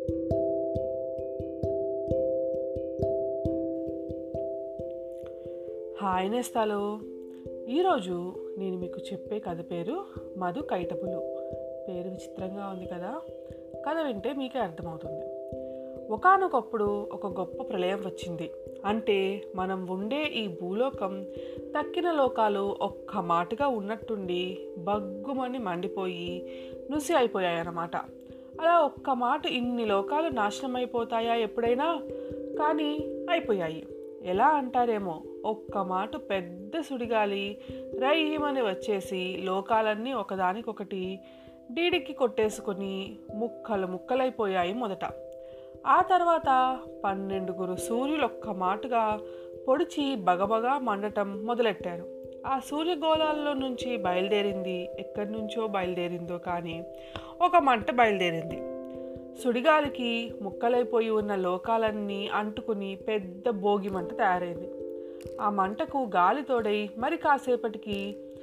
hi నేస్తాలు ఈరోజు నేను మీకు చెప్పే కథ పేరు మధు కైటపులు పేరు విచిత్రంగా ఉంది కదా కథ వింటే మీకే అర్థమవుతుంది ఒకనొకప్పుడు ఒక గొప్ప ప్రళయం వచ్చింది అంటే మనం ఉండే ఈ భూలోకం తక్కిన లోకాలు ఒక్క మాటగా ఉన్నట్టుండి బగ్గుమని మండిపోయి నుసి అయిపోయాయన్నమాట అలా ఒక్క మాట ఇన్ని లోకాలు నాశనం అయిపోతాయా ఎప్పుడైనా కానీ అయిపోయాయి ఎలా అంటారేమో ఒక్క మాట పెద్ద సుడిగాలి రైమని వచ్చేసి లోకాలన్నీ ఒకదానికొకటి డీడికి కొట్టేసుకొని ముక్కలు ముక్కలైపోయాయి మొదట ఆ తర్వాత పన్నెండుగురు సూర్యులు ఒక్క మాటగా పొడిచి బగబగా మండటం మొదలెట్టారు ఆ సూర్యగోళాల్లో నుంచి బయలుదేరింది ఎక్కడి నుంచో బయలుదేరిందో కానీ ఒక మంట బయలుదేరింది సుడిగాలికి ముక్కలైపోయి ఉన్న లోకాలన్నీ అంటుకుని పెద్ద భోగి మంట తయారైంది ఆ మంటకు గాలి తోడై మరి కాసేపటికి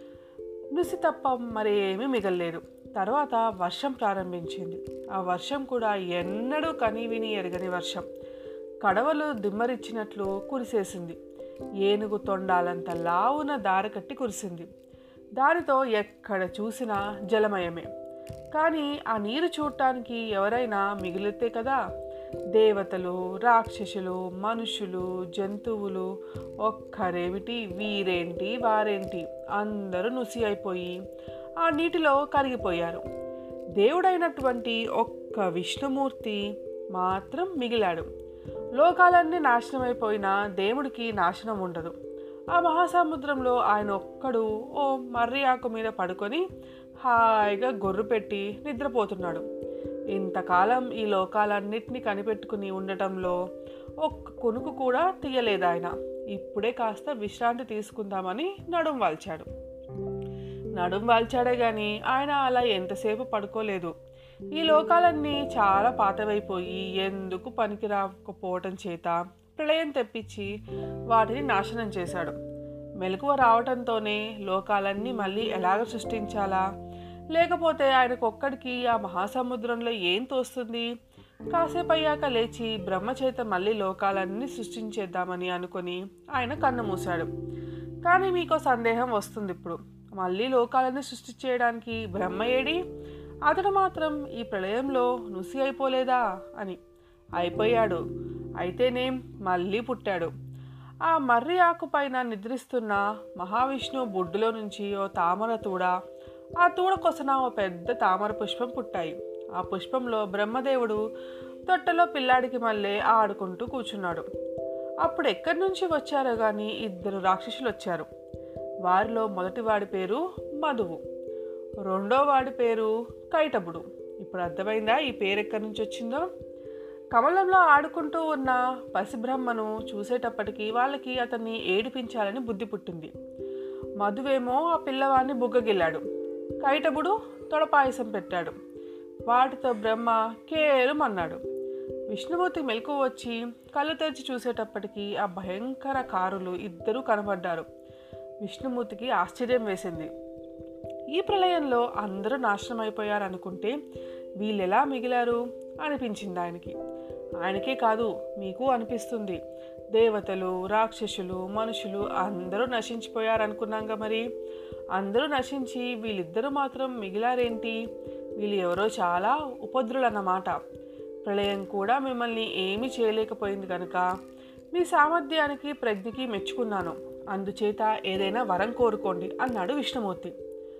నుసి తప్ప మరేమీ మిగల్లేదు తర్వాత వర్షం ప్రారంభించింది ఆ వర్షం కూడా ఎన్నడూ కని విని ఎరగని వర్షం కడవలు దిమ్మరిచ్చినట్లు కురిసేసింది ఏనుగు తొండాలంత లావున దారకట్టి కురిసింది దానితో ఎక్కడ చూసినా జలమయమే కానీ ఆ నీరు చూడటానికి ఎవరైనా మిగిలితే కదా దేవతలు రాక్షసులు మనుషులు జంతువులు ఒక్కరేమిటి వీరేంటి వారేంటి అందరూ నుసి అయిపోయి ఆ నీటిలో కరిగిపోయారు దేవుడైనటువంటి ఒక్క విష్ణుమూర్తి మాత్రం మిగిలాడు లోకాలన్నీ నాశనమైపోయినా దేవుడికి నాశనం ఉండదు ఆ మహాసముద్రంలో ఆయన ఒక్కడు ఓ మర్రి ఆకు మీద పడుకొని హాయిగా గొర్రు పెట్టి నిద్రపోతున్నాడు ఇంతకాలం ఈ లోకాలన్నిటినీ కనిపెట్టుకుని ఉండటంలో ఒక్క కొనుకు కూడా తీయలేదు ఆయన ఇప్పుడే కాస్త విశ్రాంతి తీసుకుందామని నడుం వాల్చాడు నడుం వాల్చాడే కానీ ఆయన అలా ఎంతసేపు పడుకోలేదు ఈ లోకాలన్నీ చాలా పాతవైపోయి ఎందుకు పనికిరాకపోవటం చేత ప్రళయం తెప్పించి వాటిని నాశనం చేశాడు మెలకువ రావటంతోనే లోకాలన్నీ మళ్ళీ ఎలాగ సృష్టించాలా లేకపోతే ఆయనకొక్కడికి ఆ మహాసముద్రంలో ఏం తోస్తుంది కాసేపు అయ్యాక లేచి బ్రహ్మచేత మళ్ళీ లోకాలన్నీ సృష్టించేద్దామని అనుకుని ఆయన కన్ను మూశాడు కానీ మీకు సందేహం వస్తుంది ఇప్పుడు మళ్ళీ లోకాలన్నీ సృష్టి చేయడానికి బ్రహ్మ ఏడి అతడు మాత్రం ఈ ప్రళయంలో నుసి అయిపోలేదా అని అయిపోయాడు అయితేనేం మళ్ళీ పుట్టాడు ఆ మర్రి ఆకుపైన నిద్రిస్తున్న మహావిష్ణువు బుడ్డులో నుంచి ఓ తామర తూడ ఆ తూడ కొసన ఓ పెద్ద తామర పుష్పం పుట్టాయి ఆ పుష్పంలో బ్రహ్మదేవుడు తొట్టలో పిల్లాడికి మళ్ళీ ఆడుకుంటూ కూర్చున్నాడు అప్పుడు ఎక్కడి నుంచి వచ్చారో కానీ ఇద్దరు రాక్షసులు వచ్చారు వారిలో మొదటివాడి పేరు మధువు రెండో వాడి పేరు కైటబుడు ఇప్పుడు అర్థమైందా ఈ పేరు ఎక్కడి నుంచి వచ్చిందో కమలంలో ఆడుకుంటూ ఉన్న పసిబ్రహ్మను చూసేటప్పటికి వాళ్ళకి అతన్ని ఏడిపించాలని బుద్ధి పుట్టింది మధువేమో ఆ పిల్లవాడిని బుగ్గగిల్లాడు కైటబుడు తొడపాయసం పెట్టాడు వాటితో బ్రహ్మ కేరుమన్నాడు విష్ణుమూర్తి మెలకు వచ్చి కళ్ళు తెరిచి చూసేటప్పటికి ఆ భయంకర కారులు ఇద్దరూ కనబడ్డారు విష్ణుమూర్తికి ఆశ్చర్యం వేసింది ఈ ప్రళయంలో అందరూ నాశనం అయిపోయారనుకుంటే వీళ్ళు ఎలా మిగిలారు అనిపించింది ఆయనకి ఆయనకే కాదు మీకు అనిపిస్తుంది దేవతలు రాక్షసులు మనుషులు అందరూ నశించిపోయారనుకున్నాంగా మరి అందరూ నశించి వీళ్ళిద్దరూ మాత్రం మిగిలారేంటి వీళ్ళు ఎవరో చాలా ఉపద్రులన్నమాట ప్రళయం కూడా మిమ్మల్ని ఏమీ చేయలేకపోయింది కనుక మీ సామర్థ్యానికి ప్రజ్ఞకి మెచ్చుకున్నాను అందుచేత ఏదైనా వరం కోరుకోండి అన్నాడు విష్ణుమూర్తి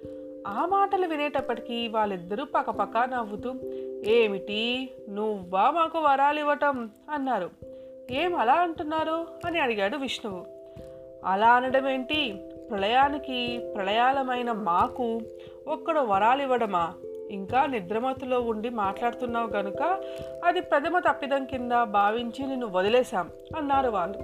ఆ మాటలు వినేటప్పటికీ వాళ్ళిద్దరూ పక్కపక్క నవ్వుతూ ఏమిటి నువ్వా మాకు వరాలు ఇవ్వటం అన్నారు ఏం అలా అంటున్నారు అని అడిగాడు విష్ణువు అలా అనడం ఏంటి ప్రళయానికి ప్రళయాలమైన మాకు ఒక్కడు వరాలు ఇవ్వడమా ఇంకా నిద్రమతులో ఉండి మాట్లాడుతున్నావు గనుక అది ప్రథమ తప్పిదం కింద భావించి నిన్ను వదిలేశాం అన్నారు వాళ్ళు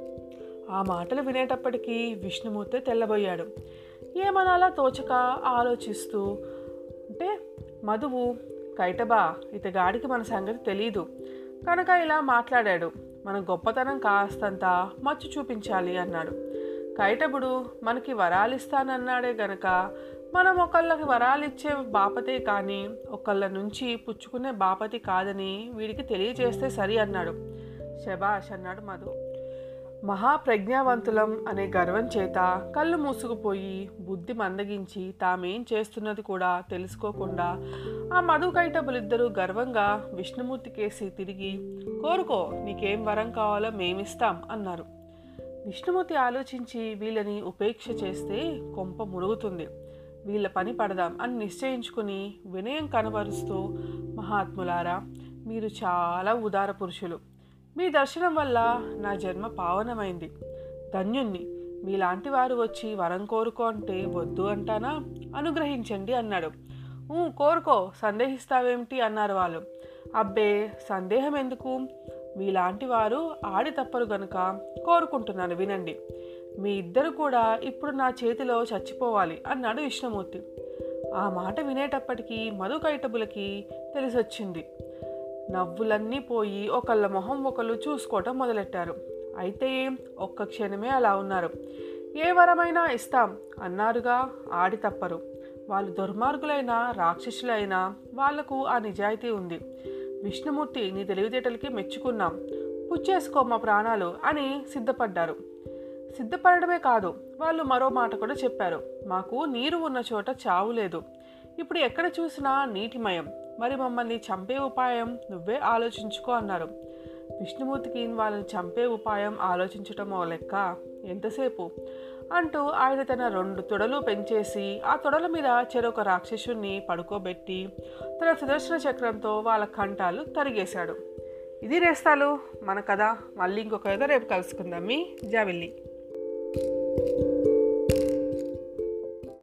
ఆ మాటలు వినేటప్పటికీ విష్ణుమూర్తి తెల్లబోయాడు ఏమనాలా తోచక ఆలోచిస్తూ అంటే మధువు కైటబా ఇతగాడికి మన సంగతి తెలీదు కనుక ఇలా మాట్లాడాడు మన గొప్పతనం కాస్తంత మచ్చు చూపించాలి అన్నాడు కైటబుడు మనకి వరాలిస్తానన్నాడే గనక మనం ఒకళ్ళకి వరాలు ఇచ్చే బాపతే కానీ ఒకళ్ళ నుంచి పుచ్చుకునే బాపతి కాదని వీడికి తెలియజేస్తే సరి అన్నాడు శబాష్ అన్నాడు మధు మహాప్రజ్ఞావంతులం అనే గర్వం చేత కళ్ళు మూసుకుపోయి బుద్ధి మందగించి తామేం చేస్తున్నది కూడా తెలుసుకోకుండా ఆ మధు కైటబులిద్దరూ గర్వంగా విష్ణుమూర్తి కేసి తిరిగి కోరుకో నీకేం వరం కావాలో మేమిస్తాం అన్నారు విష్ణుమూర్తి ఆలోచించి వీళ్ళని ఉపేక్ష చేస్తే కొంప మురుగుతుంది వీళ్ళ పని పడదాం అని నిశ్చయించుకుని వినయం కనబరుస్తూ మహాత్ములారా మీరు చాలా ఉదార పురుషులు మీ దర్శనం వల్ల నా జన్మ పావనమైంది ధన్యుణ్ణి మీలాంటి వారు వచ్చి వరం కోరుకో అంటే వద్దు అంటానా అనుగ్రహించండి అన్నాడు "ఊ, కోరుకో సందేహిస్తావేమిటి అన్నారు వాళ్ళు అబ్బే సందేహం ఎందుకు మీలాంటి వారు ఆడి తప్పరు గనుక కోరుకుంటున్నాను వినండి మీ ఇద్దరు కూడా ఇప్పుడు నా చేతిలో చచ్చిపోవాలి అన్నాడు విష్ణుమూర్తి ఆ మాట వినేటప్పటికీ మధు కైటబులకి తెలిసొచ్చింది నవ్వులన్నీ పోయి ఒకళ్ళ మొహం ఒకళ్ళు చూసుకోవటం మొదలెట్టారు అయితే ఒక్క క్షణమే అలా ఉన్నారు ఏ వరమైనా ఇస్తాం అన్నారుగా ఆడి తప్పరు వాళ్ళు దుర్మార్గులైన రాక్షసులైనా వాళ్లకు ఆ నిజాయితీ ఉంది విష్ణుమూర్తి నీ తెలివితేటలకి మెచ్చుకున్నాం పుచ్చేసుకో మా ప్రాణాలు అని సిద్ధపడ్డారు సిద్ధపడడమే కాదు వాళ్ళు మరో మాట కూడా చెప్పారు మాకు నీరు ఉన్న చోట చావు లేదు ఇప్పుడు ఎక్కడ చూసినా నీటిమయం మరి మమ్మల్ని చంపే ఉపాయం నువ్వే ఆలోచించుకో అన్నారు విష్ణుమూర్తికి వాళ్ళని చంపే ఉపాయం ఆలోచించటం ఓ లెక్క ఎంతసేపు అంటూ ఆయన తన రెండు తొడలు పెంచేసి ఆ తొడల మీద చెరొక రాక్షసుణ్ణి పడుకోబెట్టి తన సుదర్శన చక్రంతో వాళ్ళ కంఠాలు తరిగేశాడు ఇది రేస్తాలు మన కథ మళ్ళీ ఇంకొక కథ రేపు కలుసుకుందాం మీ జావిల్లి